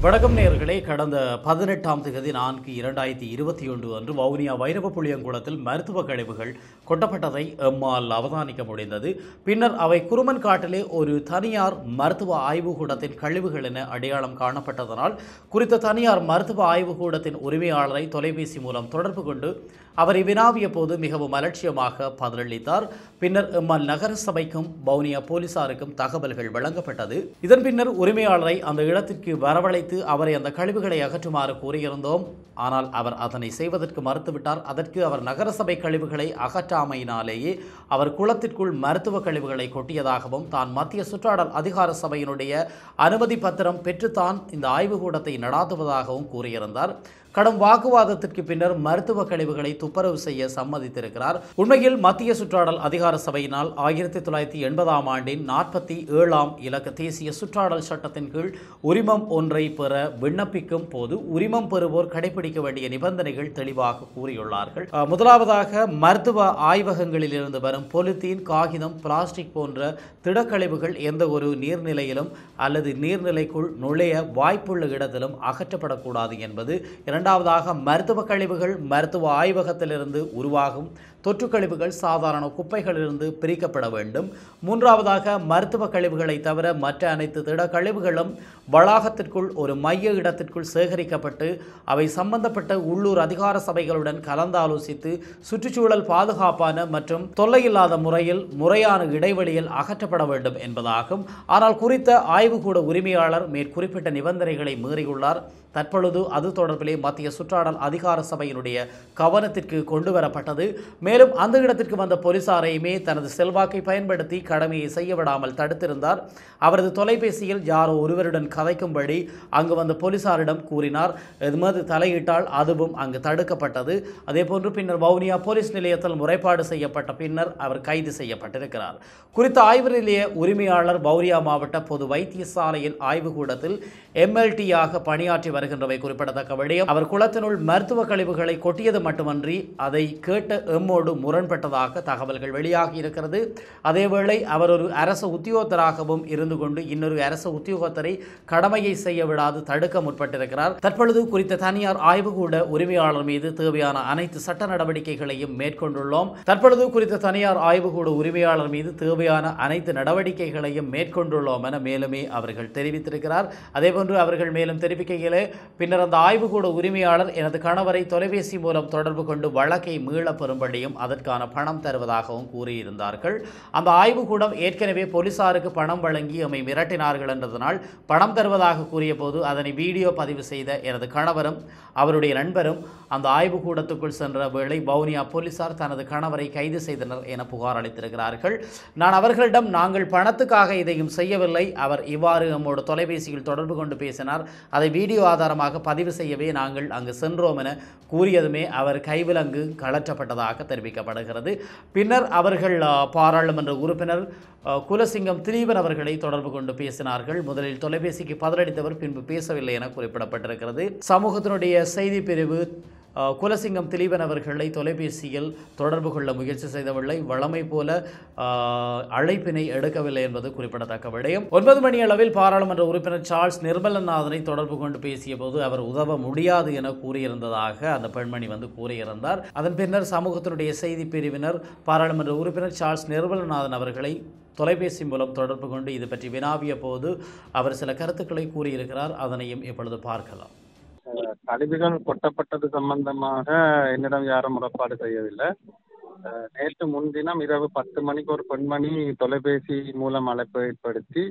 வணக்கம் நேயர்களே கடந்த பதினெட்டாம் தேதி நான்கு இரண்டாயிரத்தி இருபத்தி ஒன்று அன்று வவுனியா வைரவ புளியங்குளத்தில் மருத்துவ கழிவுகள் கொட்டப்பட்டதை எம்மால் அவதானிக்க முடிந்தது பின்னர் அவை குருமன் காட்டிலே ஒரு தனியார் மருத்துவ ஆய்வுக்கூடத்தின் கழிவுகள் என அடையாளம் காணப்பட்டதனால் குறித்த தனியார் மருத்துவ ஆய்வுக்கூடத்தின் உரிமையாளரை தொலைபேசி மூலம் தொடர்பு கொண்டு அவரை வினாவிய போது மிகவும் அலட்சியமாக பதிலளித்தார் பின்னர் எம்மால் நகர சபைக்கும் வவுனியா போலீசாருக்கும் தகவல்கள் வழங்கப்பட்டது இதன் பின்னர் உரிமையாளரை அந்த இடத்திற்கு வரவழைத்து அவரை அந்த கழிவுகளை அகற்றுமாறு கூறியிருந்தோம் ஆனால் அவர் அதனை செய்வதற்கு மறுத்துவிட்டார் அதற்கு அவர் நகரசபை கழிவுகளை அகற்றாமையினாலேயே அவர் குளத்திற்குள் மருத்துவ கழிவுகளை கொட்டியதாகவும் தான் மத்திய சுற்றாடல் அதிகார சபையினுடைய அனுமதி பத்திரம் பெற்றுத்தான் இந்த ஆய்வுக்கூடத்தை நடாத்துவதாகவும் கூறியிருந்தார் கடும் வாக்குவாதத்திற்கு பின்னர் மருத்துவ கழிவுகளை துப்புரவு செய்ய சம்மதித்திருக்கிறார் உண்மையில் மத்திய சுற்றாடல் அதிகார சபையினால் ஆயிரத்தி தொள்ளாயிரத்தி எண்பதாம் ஆண்டின் நாற்பத்தி ஏழாம் இலக்க தேசிய சுற்றாடல் சட்டத்தின் கீழ் உரிமம் ஒன்றை பெற விண்ணப்பிக்கும் போது உரிமம் பெறுவோர் கடைபிடிக்க வேண்டிய நிபந்தனைகள் தெளிவாக கூறியுள்ளார்கள் அஹ், முதலாவதாக மருத்துவ ஆய்வகங்களிலிருந்து வரும் பொலித்தீன் காகிதம் பிளாஸ்டிக் போன்ற திடக்கழிவுகள் எந்த ஒரு நீர்நிலையிலும் அல்லது நீர்நிலைக்குள் நுழைய வாய்ப்புள்ள இடத்திலும் அகற்றப்படக்கூடாது என்பது இரண்டாவதாக மருத்துவ கழிவுகள் மருத்துவ ஆய்வகத்திலிருந்து உருவாகும் தொற்று கழிவுகள் சாதாரண குப்பைகளிலிருந்து பிரிக்கப்பட வேண்டும் மூன்றாவதாக மருத்துவ கழிவுகளை தவிர மற்ற அனைத்து திட கழிவுகளும் வளாகத்திற்குள் ஒரு மைய இடத்திற்குள் சேகரிக்கப்பட்டு அவை சம்பந்தப்பட்ட உள்ளூர் அதிகார சபைகளுடன் கலந்தாலோசித்து சுற்றுச்சூழல் பாதுகாப்பான மற்றும் தொல்லையில்லாத முறையில் முறையான இடைவெளியில் அகற்றப்பட வேண்டும் என்பதாகும் ஆனால் குறித்த ஆய்வுக்கூட உரிமையாளர் மேற்குறிப்பிட்ட நிபந்தனைகளை மீறியுள்ளார் தற்பொழுது அது தொடர்பிலே மத்திய சுற்றாடல் அதிகார சபையினுடைய கவனத்திற்கு கொண்டு வரப்பட்டது மேலும் அந்த இடத்திற்கு வந்த போலீசாரையுமே தனது செல்வாக்கை பயன்படுத்தி கடமையை செய்ய விடாமல் தடுத்திருந்தார் அவரது தொலைபேசியில் யாரோ ஒருவருடன் கதைக்கும்படி அங்கு வந்த போலீசாரிடம் கூறினார் எதுமது தலையிட்டால் அதுவும் அங்கு தடுக்கப்பட்டது அதேபோன்று பின்னர் வவுனியா போலீஸ் நிலையத்தில் முறைப்பாடு செய்யப்பட்ட பின்னர் அவர் கைது செய்யப்பட்டிருக்கிறார் குறித்த ஆய்வு நிலைய உரிமையாளர் வவுனியா மாவட்ட பொது வைத்தியசாலையின் ஆய்வுக்கூடத்தில் எம்எல்டியாக பணியாற்றி வருகின்றவை குறிப்பிடத்தக்க விடயம் அவர் குளத்தினுள் மருத்துவ கழிவுகளை கொட்டியது மட்டுமன்றி அதை கேட்ட எம்மோடு முரண்பட்டதாக தகவல்கள் வெளியாகி இருக்கிறது அதேவேளை அவர் ஒரு அரசு உத்தியோகத்தராகவும் இருந்து கொண்டு இன்னொரு அரசு உத்தியோகத்தரை கடமையை செய்ய விடாது தடுக்க முற்பட்டிருக்கிறார் தற்பொழுது குறித்த தனியார் ஆய்வுக்கூட உரிமையாளர் மீது தேவையான அனைத்து சட்ட நடவடிக்கைகளையும் மேற்கொண்டுள்ளோம் தற்பொழுது குறித்த தனியார் ஆய்வுக்கூட உரிமையாளர் மீது தேவையான அனைத்து நடவடிக்கைகளையும் மேற்கொண்டுள்ளோம் என மேலுமே அவர்கள் தெரிவித்திருக்கிறார் அதேபோன்று அவர்கள் மேலும் தெரிவிக்கையிலே பின்னர் அந்த ஆய்வுக்கூட உரிமையாளர் எனது கணவரை தொலைபேசி மூலம் தொடர்பு கொண்டு வழக்கை மீளப் பெறும்படியும் அதற்கான பணம் தருவதாகவும் கூறியிருந்தார்கள் அந்த ஆய்வுக்கூடம் ஏற்கனவே போலீசாருக்கு பணம் வழங்கி அமை மிரட்டினார்கள் என்றதனால் பணம் தருவதாக கூறிய போது அதனை வீடியோ பதிவு செய்த எனது கணவரும் அவருடைய நண்பரும் அந்த ஆய்வுக்கூடத்துக்குள் சென்ற வேளை வவுனியா போலீசார் தனது கணவரை கைது செய்தனர் என புகார் அளித்திருக்கிறார்கள் நான் அவர்களிடம் நாங்கள் பணத்துக்காக இதையும் செய்யவில்லை அவர் இவ்வாறு நம்மோடு தொலைபேசியில் தொடர்பு கொண்டு பேசினார் அதை வீடியோ ஆதாரமாக பதிவு செய்யவே நாங்கள் அங்கு சென்றோம் என கூறியதுமே அவர் கைவிலங்கு கலற்றப்பட்டதாக தெரிவிக்கப்படுகிறது பின்னர் அவர்கள் ஆ, பாராளுமன்ற உறுப்பினர் ஆ, குலசிங்கம் திலீபன் அவர்களை தொடர்பு கொண்டு பேசினார்கள் முதலில் தொலைபேசிக்கு பதிலளித்தவர் பின்பு பேசவில்லை என குறிப்பிடப்பட்டிருக்கிறது சமூகத்தினுடைய செய்தி பிரிவு ஆ, குலசிங்கம் திலீபன் அவர்களை தொலைபேசியில் தொடர்பு கொள்ள முயற்சி செய்தவில்லை வழமை போல ஆ, அழைப்பினை எடுக்கவில்லை என்பது குறிப்பிடத்தக்க விடயம் ஒன்பது மணி அளவில் பாராளுமன்ற உறுப்பினர் சார்ல்ஸ் நிர்மலநாதனை தொடர்பு கொண்டு பேசிய போது அவர் உதவ முடியாது என கூறியிருந்ததாக அந்த பெண்மணி வந்து கூறியிருந்தார் அதன் பின்னர் சமூகத்தினுடைய செய்தி பிரிவினர் பாராளுமன்ற உறுப்பினர் சார்ல்ஸ் நிர்மலநாதன் அவர்களை தொலைபேசி மூலம் தொடர்பு கொண்டு இது பற்றி வினாவிய போது அவர் சில கருத்துக்களை கூறியிருக்கிறார் அதனையும் இப்பொழுது பார்க்கலாம் அஹ் கழிவுகள் கொட்டப்பட்டது சம்பந்தமாக என்னிடம் யாரும் முறைப்பாடு செய்யவில்லை அஹ் நேற்று முன்தினம் இரவு பத்து மணிக்கு ஒரு பெண்மணி தொலைபேசி மூலம் அழைப்பு ஏற்படுத்தி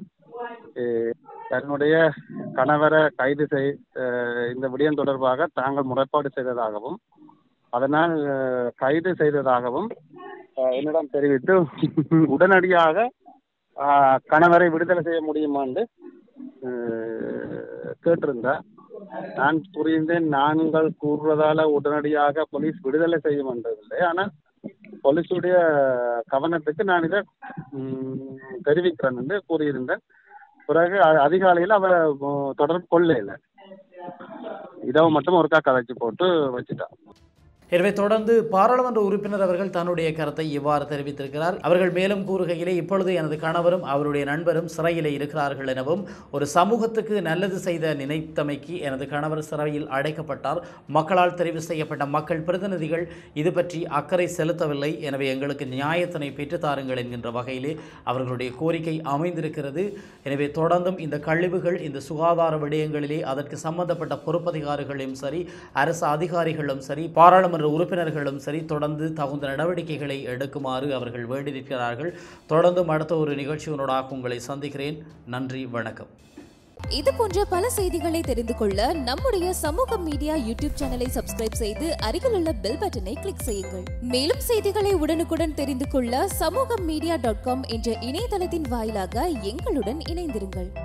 அஹ் தன்னுடைய கணவரை கைது செய் அஹ் இந்த விடயம் தொடர்பாக தாங்கள் முறைப்பாடு செய்ததாகவும் அதனால் அஹ் கைது செய்ததாகவும் அஹ் என்னிடம் தெரிவித்து உடனடியாக அஹ் கணவரை விடுதலை செய்ய முடியுமா என்று அஹ் கேட்டிருந்தார் நான் புரிந்தேன் நாங்கள் கூறுவதால உடனடியாக போலீஸ் விடுதலை செய்யும் என்றதில்லை ஆனால் போலீஸுடைய கவனத்துக்கு நான் இதை ம், தெரிவிக்கிறேன் என்று கூறியிருந்தேன் பிறகு அ- அதிகாலையில் அவரை உம், தொடர்பு கொள்ளல இரவு மட்டும் ஒருக்கா கதைச்சு போட்டு வச்சுட்டான் எனவே தொடர்ந்து பாராளுமன்ற உறுப்பினர் அவர்கள் தன்னுடைய கருத்தை இவ்வாறு தெரிவித்திருக்கிறார் அவர்கள் மேலும் கூறுகையிலே இப்பொழுது எனது கணவரும் அவருடைய நண்பரும் சிறையிலே இருக்கிறார்கள் எனவும் ஒரு சமூகத்துக்கு நல்லது செய்த நினைத்தமைக்கு எனது கணவர் சிறையில் அடைக்கப்பட்டார் மக்களால் தெரிவு செய்யப்பட்ட மக்கள் பிரதிநிதிகள் இது பற்றி அக்கறை செலுத்தவில்லை எனவே எங்களுக்கு நியாயத்தினை பெற்றுத்தாருங்கள் என்கின்ற வகையிலே அவர்களுடைய கோரிக்கை அமைந்திருக்கிறது எனவே தொடர்ந்தும் இந்த கழிவுகள் இந்த சுகாதார விடயங்களிலே அதற்கு சம்பந்தப்பட்ட பொறுப்பதிகாரிகளும் சரி அரசு அதிகாரிகளும் சரி பாராளுமன்ற உறுப்பினர்களும் சரி தொடர்ந்து தகுந்த நடவடிக்கைகளை எடுக்குமாறு அவர்கள் வேண்டி நிற்கிறார்கள் தொடர்ந்தும் அடுத்த ஒரு நிகழ்ச்சியினூடாக உங்களை சந்திக்கிறேன் நன்றி வணக்கம் இது போன்ற பல செய்திகளை தெரிந்து கொள்ள நம்முடைய சமூக மீடியா யூடியூப் சேனலை சப்ஸ்கிரைப் செய்து அருகில் உள்ள பெல் பட்டனை கிளிக் செய்யுங்கள் மேலும் செய்திகளை உடனுக்குடன் தெரிந்து கொள்ள சமூக மீடியா டாட் காம் என்ற இணையதளத்தின் வாயிலாக எங்களுடன் இணைந்திருங்கள்